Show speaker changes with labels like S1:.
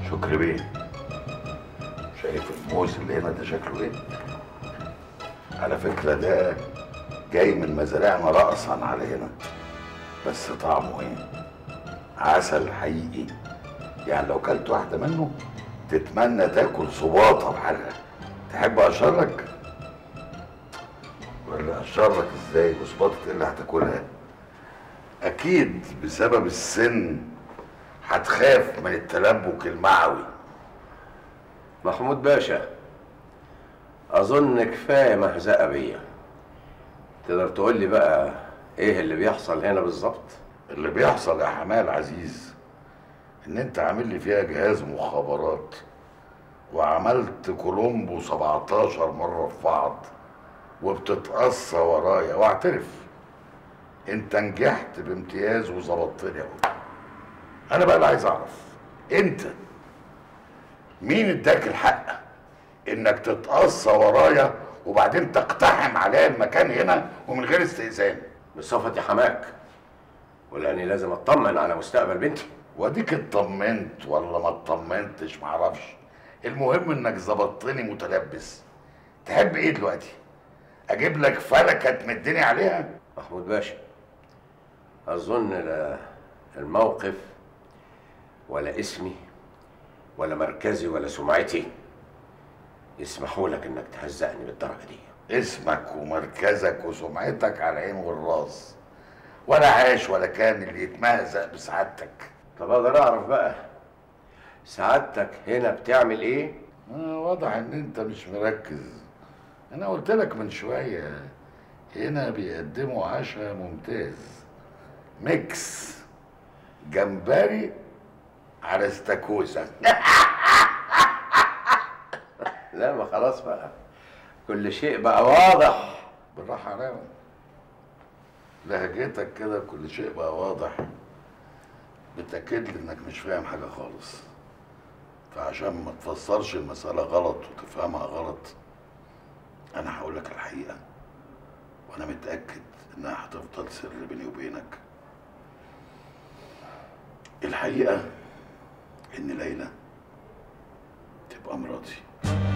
S1: شكري بيه شايف الموز اللي هنا ده شكله ايه على فكرة ده جاي من مزارعنا رأسا على هنا بس طعمه ايه عسل حقيقي يعني لو كلت واحدة منه تتمنى تاكل صباطة بحالها تحب أشرك ولا أشرك ازاي وصباطة ايه اللي هتاكلها أكيد بسبب السن هتخاف من التلبك المعوي
S2: محمود باشا اظن كفايه مهزقه بيا تقدر تقول لي بقى ايه اللي بيحصل هنا بالظبط
S1: اللي بيحصل يا حمال عزيز ان انت عامل لي فيها جهاز مخابرات وعملت كولومبو 17 مرة في بعض وبتتقصى ورايا واعترف انت نجحت بامتياز وظبطتني اهو انا بقى اللي عايز اعرف انت مين اداك الحق انك تتقصى ورايا وبعدين تقتحم عليا المكان هنا ومن غير استئذان
S2: بصفتي حماك ولاني لازم اطمن على مستقبل بنتي
S1: واديك اطمنت ولا ما اطمنتش معرفش المهم انك ظبطتني متلبس تحب ايه دلوقتي اجيب لك فلكه تمدني عليها
S2: محمود باشا اظن لا الموقف ولا اسمي ولا مركزي ولا سمعتي يسمحوا لك انك تهزقني بالدرجه دي
S1: اسمك ومركزك وسمعتك على العين والراس ولا عاش ولا كان اللي يتمهزق بسعادتك
S2: طب اقدر اعرف بقى سعادتك هنا بتعمل ايه
S1: آه واضح ان انت مش مركز انا قلت لك من شويه هنا بيقدموا عشاء ممتاز ميكس جمبري على استاكوزا
S2: لا ما خلاص بقى كل شيء بقى واضح
S1: بالراحه عليا لهجتك كده كل شيء بقى واضح بتأكد لي انك مش فاهم حاجه خالص فعشان ما تفسرش المساله غلط وتفهمها غلط انا هقول لك الحقيقه وانا متاكد انها هتفضل سر بيني وبينك الحقيقه ان ليلى تبقى مراتي